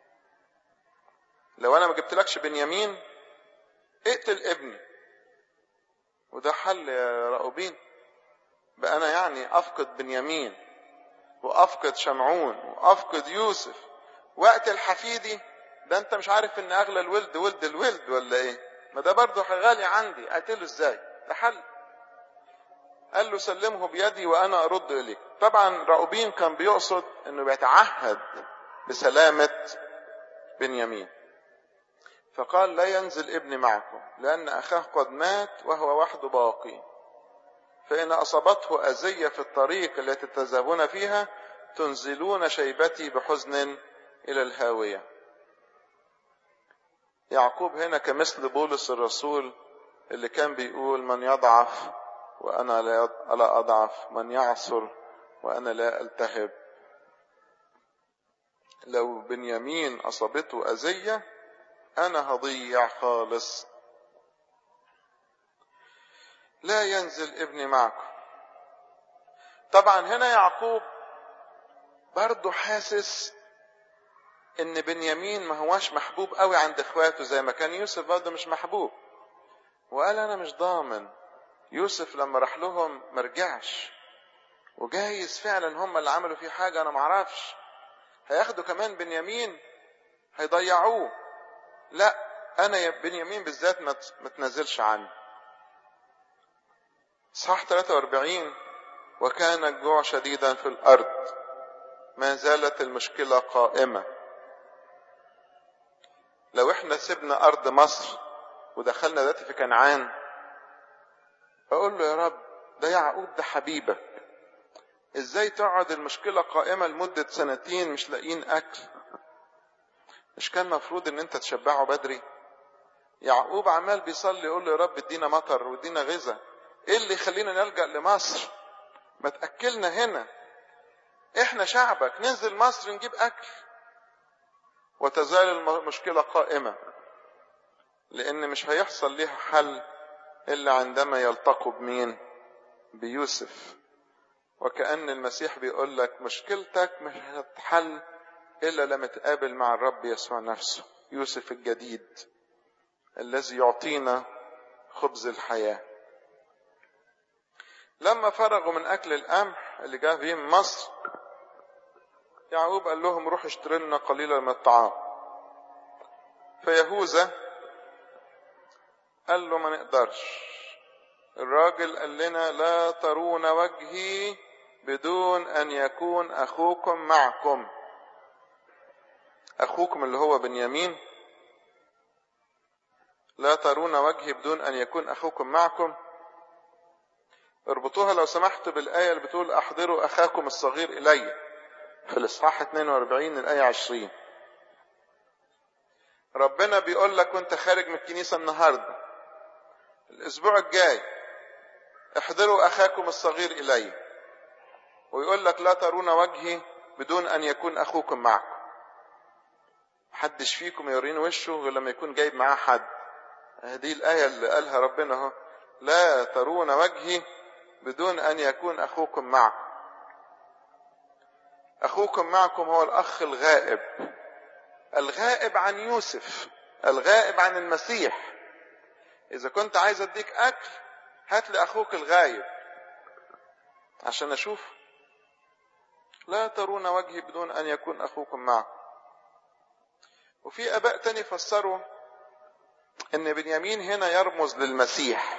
لو أنا ما جبتلكش بنيامين اقتل ابني وده حل يا رأوبين بقى أنا يعني أفقد بنيامين وأفقد شمعون وأفقد يوسف وقت الحفيدي ده أنت مش عارف إن أغلى الولد ولد الولد ولا إيه ما ده برضه غالي عندي أقتله إزاي ده حل قال له سلمه بيدي وانا ارد اليك طبعا راؤوبين كان بيقصد انه بيتعهد بسلامة بنيامين فقال لا ينزل ابني معكم لان اخاه قد مات وهو وحده باقي فان اصابته اذية في الطريق التي تذهبون فيها تنزلون شيبتي بحزن الى الهاوية يعقوب هنا كمثل بولس الرسول اللي كان بيقول من يضعف وأنا لا أضعف من يعصر وأنا لا ألتهب لو بنيامين أصابته أذية أنا هضيع خالص لا ينزل ابني معكم طبعا هنا يعقوب برضه حاسس ان بنيامين ما هواش محبوب قوي عند اخواته زي ما كان يوسف برضه مش محبوب وقال انا مش ضامن يوسف لما راح لهم مرجعش وجايز فعلا هم اللي عملوا فيه حاجة أنا معرفش هياخدوا كمان بنيامين هيضيعوه لا أنا يا بنيامين بالذات ما تنزلش عني صح 43 وكان الجوع شديدا في الأرض ما زالت المشكلة قائمة لو احنا سيبنا أرض مصر ودخلنا دلوقتي في كنعان اقول له يا رب ده يعقوب ده حبيبك ازاي تقعد المشكلة قائمة لمدة سنتين مش لاقيين اكل مش كان مفروض ان انت تشبعه بدري يعقوب عمال بيصلي يقول له يا رب ادينا مطر وادينا غذاء ايه اللي يخلينا نلجأ لمصر ما تأكلنا هنا احنا شعبك ننزل مصر نجيب اكل وتزال المشكلة قائمة لان مش هيحصل ليها حل الا عندما يلتقوا بمين بيوسف وكأن المسيح بيقول لك مشكلتك مش هتتحل الا لما تقابل مع الرب يسوع نفسه يوسف الجديد الذي يعطينا خبز الحياه لما فرغوا من اكل القمح اللي جاء بيه من مصر يعقوب قال لهم روحوا اشتروا لنا قليلا من الطعام فيهوذا قال له ما نقدرش الراجل قال لنا لا ترون وجهي بدون ان يكون اخوكم معكم اخوكم اللي هو بنيامين لا ترون وجهي بدون ان يكون اخوكم معكم اربطوها لو سمحتوا بالآية اللي بتقول أحضروا أخاكم الصغير إلي في الإصحاح 42 الآية 20 ربنا بيقول لك وانت خارج من الكنيسة النهاردة الأسبوع الجاي احضروا أخاكم الصغير إلي ويقول لك لا ترون وجهي بدون أن يكون أخوكم معكم محدش فيكم يورين وشه غير لما يكون جايب معاه حد هذه الآية اللي قالها ربنا اهو لا ترون وجهي بدون ان يكون اخوكم معكم اخوكم معكم هو الاخ الغائب الغائب عن يوسف الغائب عن المسيح اذا كنت عايز اديك اكل هات لي اخوك الغايب عشان اشوف لا ترون وجهي بدون ان يكون اخوكم معكم وفي اباء تاني فسروا ان بنيامين هنا يرمز للمسيح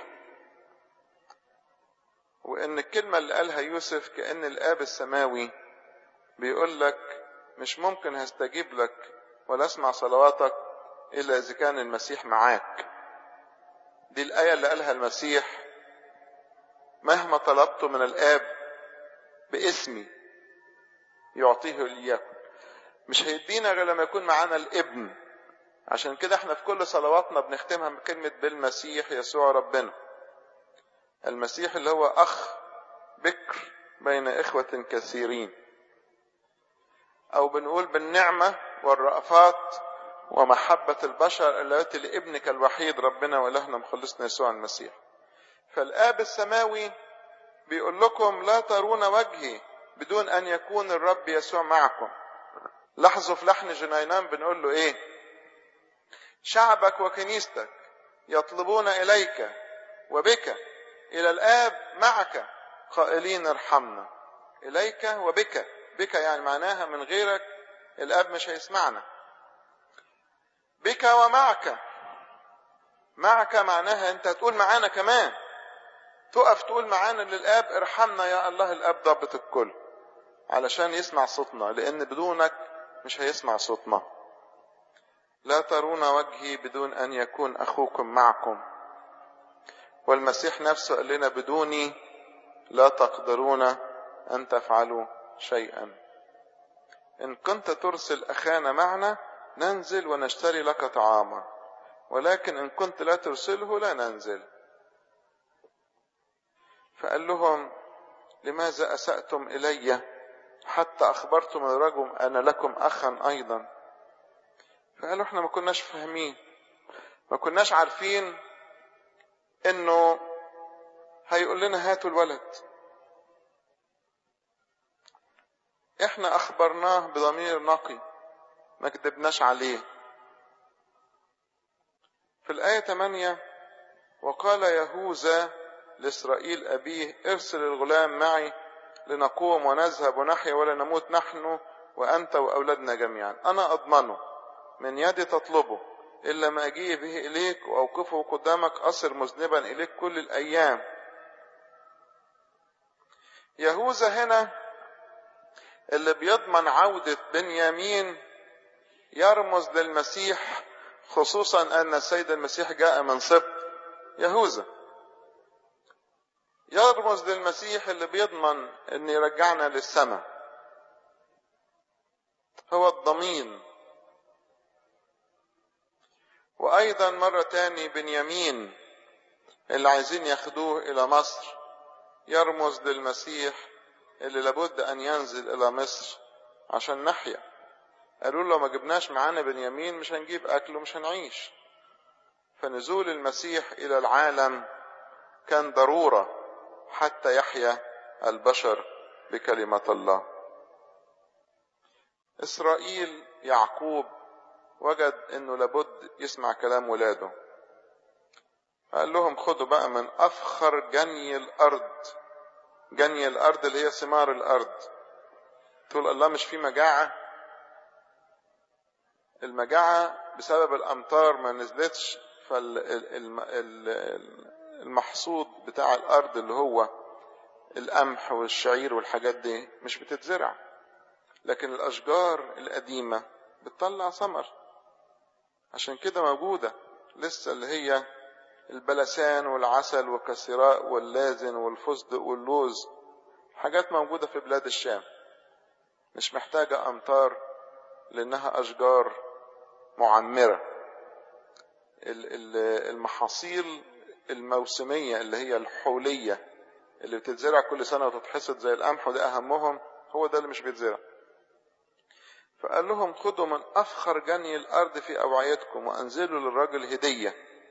وان الكلمة اللي قالها يوسف كأن الاب السماوي بيقول لك مش ممكن هستجيب لك ولا اسمع صلواتك الا اذا كان المسيح معاك دي الآية اللي قالها المسيح مهما طلبت من الآب باسمي يعطيه إياكم مش هيدينا غير لما يكون معانا الابن عشان كده احنا في كل صلواتنا بنختمها بكلمة بالمسيح يسوع ربنا المسيح اللي هو أخ بكر بين إخوة كثيرين أو بنقول بالنعمة والرأفات ومحبة البشر التي لابنك الوحيد ربنا وإلهنا مخلصنا يسوع المسيح فالآب السماوي بيقول لكم لا ترون وجهي بدون أن يكون الرب يسوع معكم لاحظوا في لحن جنينان بنقول له إيه شعبك وكنيستك يطلبون إليك وبك إلى الآب معك قائلين ارحمنا إليك وبك بك يعني معناها من غيرك الآب مش هيسمعنا بك ومعك معك معناها أنت تقول معانا كمان تقف تقول معانا للآب ارحمنا يا الله الآب ضابط الكل علشان يسمع صوتنا لأن بدونك مش هيسمع صوتنا لا ترون وجهي بدون أن يكون أخوكم معكم والمسيح نفسه قال لنا بدوني لا تقدرون أن تفعلوا شيئا إن كنت ترسل أخانا معنا ننزل ونشتري لك طعاما ولكن إن كنت لا ترسله لا ننزل فقال لهم لماذا أسأتم إلي حتى أخبرتم الرجل أنا لكم أخا أيضا فقالوا احنا ما كناش فاهمين ما كناش عارفين انه هيقول لنا هاتوا الولد احنا اخبرناه بضمير نقي ما كذبناش عليه في الآية 8 وقال يهوذا لإسرائيل أبيه ارسل الغلام معي لنقوم ونذهب ونحيا ولا نموت نحن وأنت وأولادنا جميعا أنا أضمنه من يدي تطلبه إلا ما أجيء به إليك وأوقفه قدامك أصر مذنبا إليك كل الأيام يهوذا هنا اللي بيضمن عودة بنيامين يرمز للمسيح خصوصا أن السيد المسيح جاء من سبط يهوذا يرمز للمسيح اللي بيضمن ان يرجعنا للسماء هو الضمين وايضا مرة تاني بنيامين اللي عايزين ياخدوه الى مصر يرمز للمسيح اللي لابد ان ينزل الى مصر عشان نحيا قالوا له ما جبناش معانا بنيامين مش هنجيب اكل ومش هنعيش فنزول المسيح الى العالم كان ضروره حتى يحيا البشر بكلمه الله اسرائيل يعقوب وجد انه لابد يسمع كلام ولاده قال لهم خدوا بقى من افخر جني الارض جني الارض اللي هي ثمار الارض تقول الله مش في مجاعه المجاعه بسبب الامطار ما نزلتش فالمحصود بتاع الارض اللي هو القمح والشعير والحاجات دي مش بتتزرع لكن الاشجار القديمه بتطلع ثمر عشان كده موجوده لسه اللي هي البلسان والعسل والكسراء واللازن والفستق واللوز حاجات موجودة في بلاد الشام مش محتاجة أمطار لأنها أشجار معمرة المحاصيل الموسمية اللي هي الحولية اللي بتتزرع كل سنة وتتحصد زي القمح وده أهمهم هو ده اللي مش بيتزرع فقال لهم خدوا من أفخر جني الأرض في أوعيتكم وأنزلوا للرجل هدية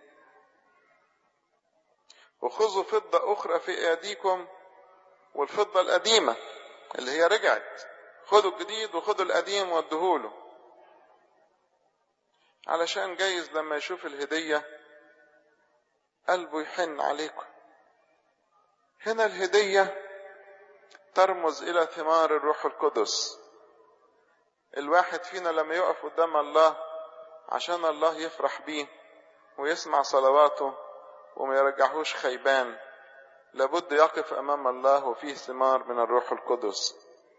وخذوا فضة أخرى في أيديكم والفضة القديمة اللي هي رجعت خدوا الجديد وخدوا القديم وادهوله علشان جايز لما يشوف الهدية قلبه يحن عليكم هنا الهدية ترمز إلى ثمار الروح القدس الواحد فينا لما يقف قدام الله عشان الله يفرح بيه ويسمع صلواته وما يرجعهوش خيبان لابد يقف امام الله وفيه ثمار من الروح القدس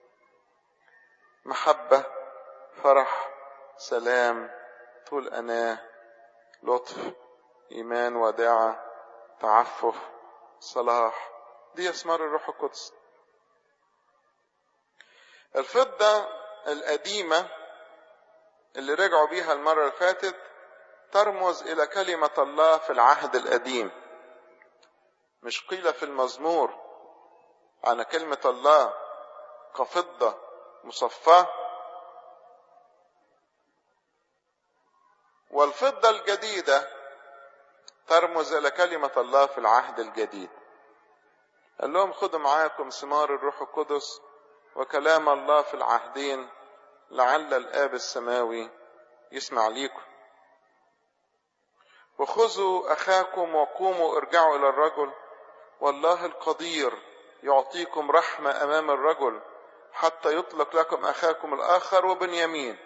محبه فرح سلام طول اناه لطف ايمان وداعه تعفف صلاح دي اثمار الروح القدس الفضه القديمه اللي رجعوا بيها المره اللي فاتت ترمز الى كلمه الله في العهد القديم مش قيل في المزمور عن كلمه الله كفضه مصفاه والفضه الجديده ترمز الى كلمه الله في العهد الجديد قال لهم خدوا معاكم ثمار الروح القدس وكلام الله في العهدين لعل الاب السماوي يسمع ليكم وخذوا اخاكم وقوموا ارجعوا الى الرجل والله القدير يعطيكم رحمه امام الرجل حتى يطلق لكم اخاكم الاخر وبنيامين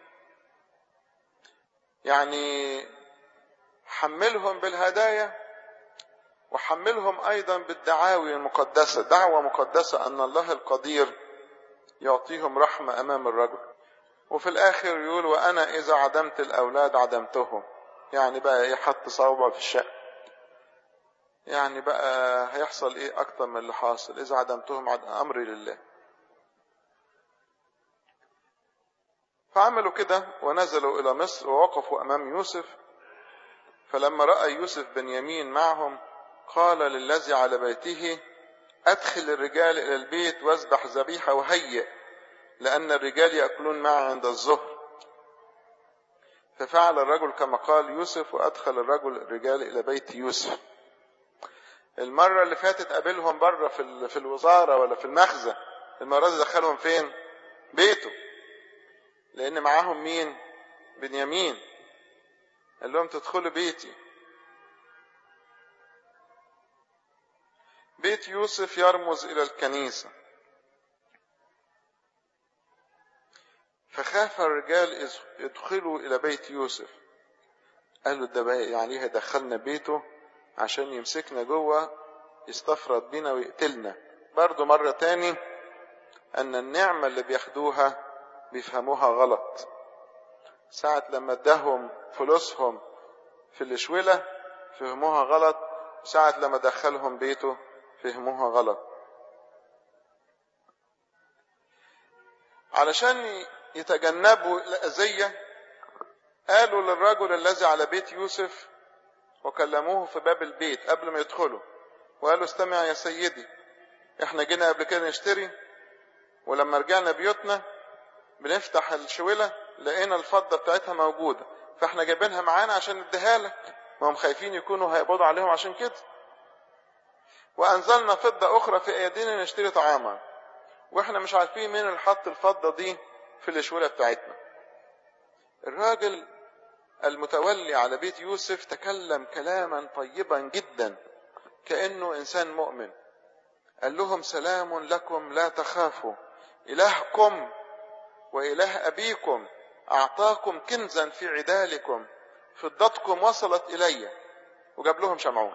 يعني حملهم بالهدايا وحملهم ايضا بالدعاوي المقدسه دعوه مقدسه ان الله القدير يعطيهم رحمه امام الرجل وفي الاخر يقول وانا اذا عدمت الاولاد عدمتهم يعني بقى ايه حط صوابعه في الشق يعني بقى هيحصل ايه اكتر من اللي حاصل اذا عدمتهم عد امري لله فعملوا كده ونزلوا الى مصر ووقفوا امام يوسف فلما راى يوسف بنيامين معهم قال للذي على بيته ادخل الرجال الى البيت واذبح ذبيحه وهيئ لان الرجال ياكلون معي عند الظهر ففعل الرجل كما قال يوسف وادخل الرجل الرجال الى بيت يوسف المره اللي فاتت قابلهم بره في في الوزاره ولا في المخزن المره دي دخلهم فين بيته لان معاهم مين بنيامين قال لهم تدخلوا بيتي بيت يوسف يرمز الى الكنيسه فخاف الرجال يدخلوا الى بيت يوسف قالوا ده بقى يعني هيدخلنا بيته عشان يمسكنا جوه يستفرد بينا ويقتلنا برضو مرة تاني ان النعمة اللي بياخدوها بيفهموها غلط ساعة لما اداهم فلوسهم في الشولة فهموها غلط ساعة لما دخلهم بيته فهموها غلط علشان يتجنبوا الأذية قالوا للرجل الذي على بيت يوسف وكلموه في باب البيت قبل ما يدخلوا وقالوا استمع يا سيدي احنا جينا قبل كده نشتري ولما رجعنا بيوتنا بنفتح الشولة لقينا الفضة بتاعتها موجودة فاحنا جايبينها معانا عشان نديها لك ما هم خايفين يكونوا هيقبضوا عليهم عشان كده وأنزلنا فضة أخرى في أيدينا نشتري طعاما واحنا مش عارفين مين اللي حط الفضة دي في الشولة بتاعتنا الراجل المتولي على بيت يوسف تكلم كلاما طيبا جدا كأنه إنسان مؤمن قال لهم سلام لكم لا تخافوا إلهكم وإله أبيكم أعطاكم كنزا في عدالكم فضتكم وصلت إلي وجاب لهم شمعون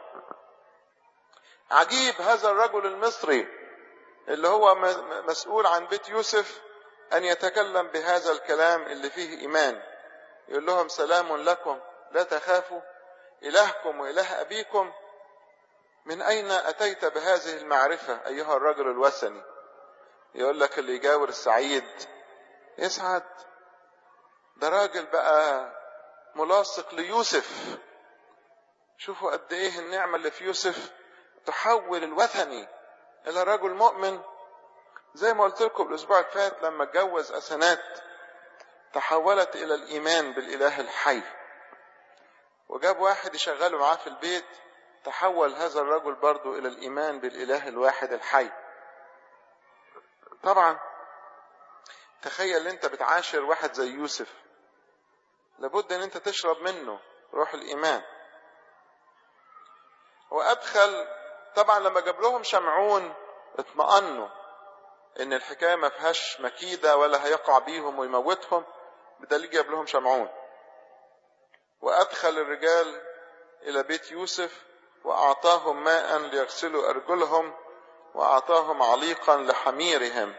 عجيب هذا الرجل المصري اللي هو مسؤول عن بيت يوسف أن يتكلم بهذا الكلام اللي فيه إيمان يقول لهم سلام لكم لا تخافوا إلهكم وإله أبيكم من أين أتيت بهذه المعرفة أيها الرجل الوثني يقول لك اللي يجاور السعيد يسعد ده راجل بقى ملاصق ليوسف شوفوا قد ايه النعمة اللي في يوسف تحول الوثني الى رجل مؤمن زي ما قلت لكم الاسبوع اللي فات لما اتجوز اسنات تحولت الى الايمان بالاله الحي وجاب واحد يشغله معاه في البيت تحول هذا الرجل برضه الى الايمان بالاله الواحد الحي طبعا تخيل انت بتعاشر واحد زي يوسف لابد ان انت تشرب منه روح الايمان وادخل طبعا لما جاب لهم شمعون اطمأنوا ان الحكايه ما فيهاش مكيده ولا هيقع بيهم ويموتهم بدليل جاب لهم شمعون وادخل الرجال الى بيت يوسف واعطاهم ماء ليغسلوا ارجلهم واعطاهم عليقا لحميرهم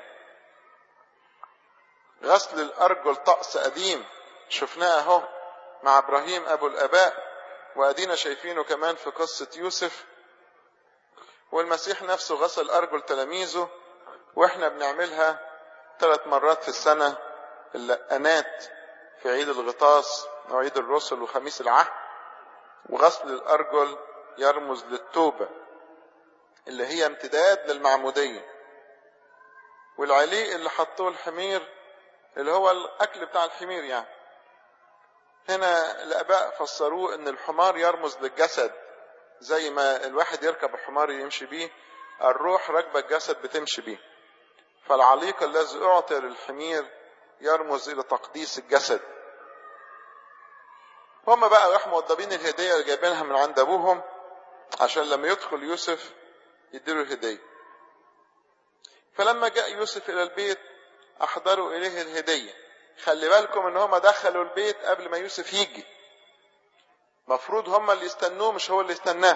غسل الارجل طقس قديم شفناه اهو مع ابراهيم ابو الاباء وادينا شايفينه كمان في قصه يوسف والمسيح نفسه غسل ارجل تلاميذه واحنا بنعملها ثلاث مرات في السنه اللقانات في عيد الغطاس وعيد الرسل وخميس العهد وغسل الارجل يرمز للتوبه اللي هي امتداد للمعموديه والعليق اللي حطوه الحمير اللي هو الاكل بتاع الحمير يعني هنا الاباء فسروه ان الحمار يرمز للجسد زي ما الواحد يركب الحمار يمشي بيه الروح راكبه الجسد بتمشي بيه فالعليق الذي اعطي للحمير يرمز الى تقديس الجسد هم بقى راحوا موضبين الهديه اللي جايبينها من عند ابوهم عشان لما يدخل يوسف يديله الهديه فلما جاء يوسف الى البيت احضروا اليه الهديه خلي بالكم ان هم دخلوا البيت قبل ما يوسف يجي مفروض هم اللي يستنوه مش هو اللي يستناه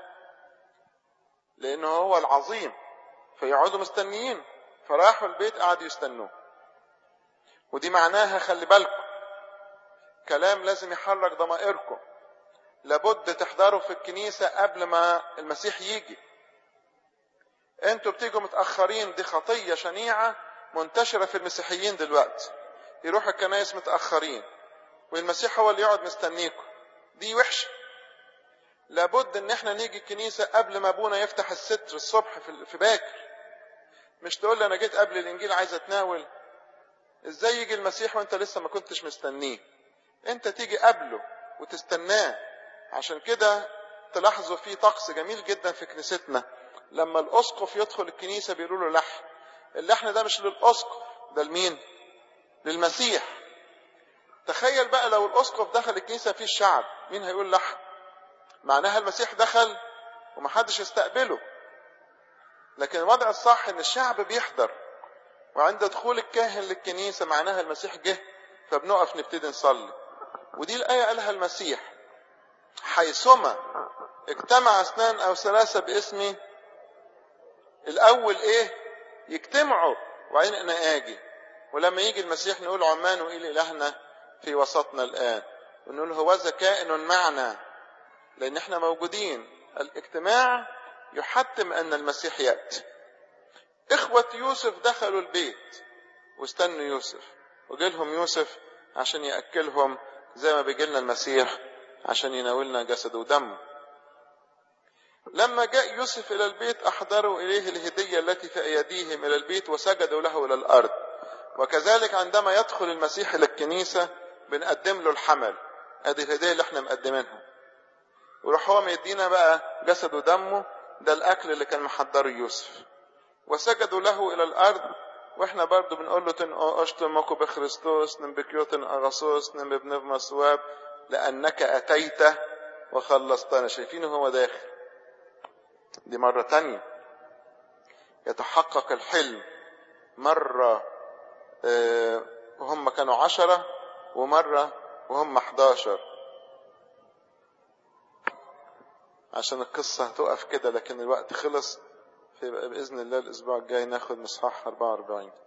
لانه هو العظيم فيقعدوا مستنيين فراحوا البيت قعدوا يستنوه ودي معناها خلي بالكم كلام لازم يحرك ضمائركم لابد تحضروا في الكنيسة قبل ما المسيح يجي انتوا بتيجوا متأخرين دي خطية شنيعة منتشرة في المسيحيين دلوقتي يروحوا الكنايس متأخرين والمسيح هو اللي يقعد مستنيكم دي وحشة لابد ان احنا نيجي الكنيسة قبل ما ابونا يفتح الستر الصبح في باكر مش تقول لي انا جيت قبل الانجيل عايز اتناول ازاي يجي المسيح وانت لسه ما كنتش مستنيه انت تيجي قبله وتستناه عشان كده تلاحظوا في طقس جميل جدا في كنيستنا لما الاسقف يدخل الكنيسه بيقولوا له لحن اللحن ده مش للاسقف ده لمين للمسيح تخيل بقى لو الاسقف دخل الكنيسه فيه الشعب مين هيقول لحن معناها المسيح دخل ومحدش يستقبله لكن الوضع الصح ان الشعب بيحضر وعند دخول الكاهن للكنيسه معناها المسيح جه فبنقف نبتدي نصلي ودي الايه قالها المسيح حيثما اجتمع اثنان او ثلاثه باسمي الاول ايه يجتمعوا وبعدين انا اجي ولما يجي المسيح نقول عمان والى الهنا في وسطنا الان ونقول هو كائن معنا لان احنا موجودين الاجتماع يحتم أن المسيح يأتي إخوة يوسف دخلوا البيت واستنوا يوسف وجي لهم يوسف عشان يأكلهم زي ما بيجي لنا المسيح عشان يناولنا جسده ودمه لما جاء يوسف إلى البيت أحضروا إليه الهدية التي في أيديهم إلى البيت وسجدوا له إلى الأرض وكذلك عندما يدخل المسيح إلى الكنيسة بنقدم له الحمل ادي الهدية اللي احنا مقدمينها وراح هو مدينا بقى جسد ودمه ده الأكل اللي كان محضره يوسف وسجدوا له إلى الأرض واحنا برضو بنقول له تن اشتمكوا بخريستوس نم بكيوتن اغاثوس نم بابن مسواب لانك اتيت وخلصتنا شايفينه هو داخل دي مرة تانية يتحقق الحلم مرة وهم كانوا عشرة ومرة وهم حداشر عشان القصة هتقف كده لكن الوقت خلص فيبقى بإذن الله الأسبوع الجاي ناخد مصحاح 44